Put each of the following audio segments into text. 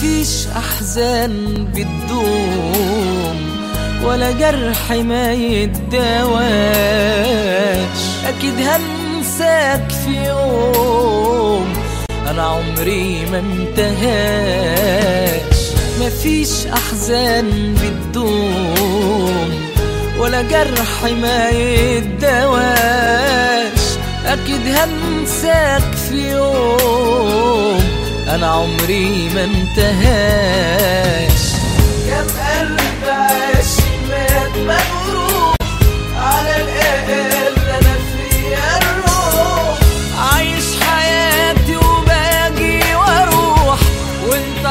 مفيش أحزان بتدوم ولا جرح ما يتداواش أكيد هنساك في يوم أنا عمري ما انتهاش مفيش أحزان بتدوم ولا جرح ما يتداواش أكيد هنساك في يوم أنا عمري ما انتهاش كم قلب عاشق مات مجروح على الأقل أنا فيا الروح عايش حياتي وباجي واروح وانت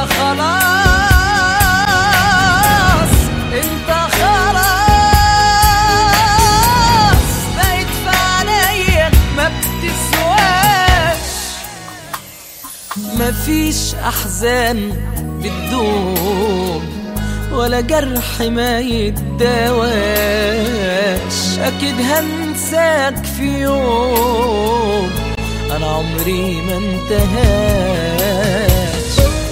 خلاص انت خلاص بقيت في عينيا ما بتسواش مفيش احزان بتدوم ولا جرح ما يتداواش اكيد هنساك في يوم انا عمري ما انتهاش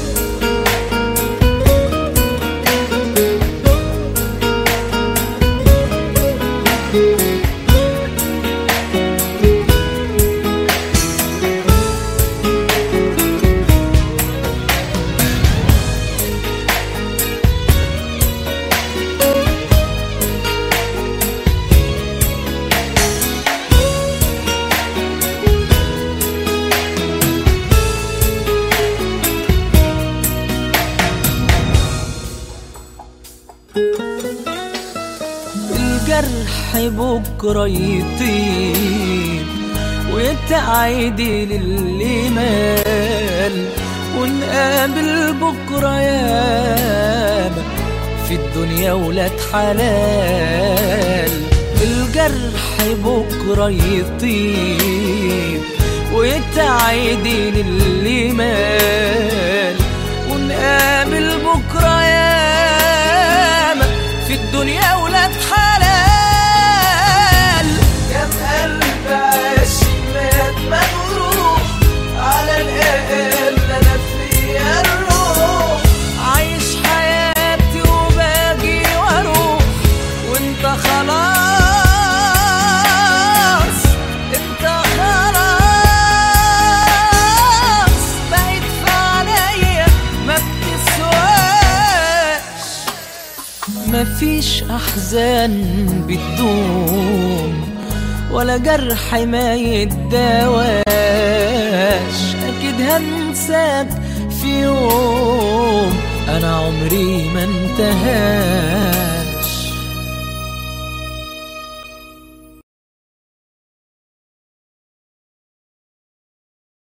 الجرح بكرة يطيب ويتعيدي للي مال ونقابل بكرة ياما في الدنيا ولاد حلال الجرح بكرة يطيب ويتعيدي للي مال ونقابل بكرة ياما في الدنيا ولاد حلال كم قلب عاشق مات مجروح على الأقل أنا فيا الروح عايش حياتي وباجي واروح وانت خلاص انت خلاص بقيت في عينيا ما بتسواش مفيش أحزان بتدوم ولا جرح ما يتداواش أكيد هنساك في يوم أنا عمري ما انتهاش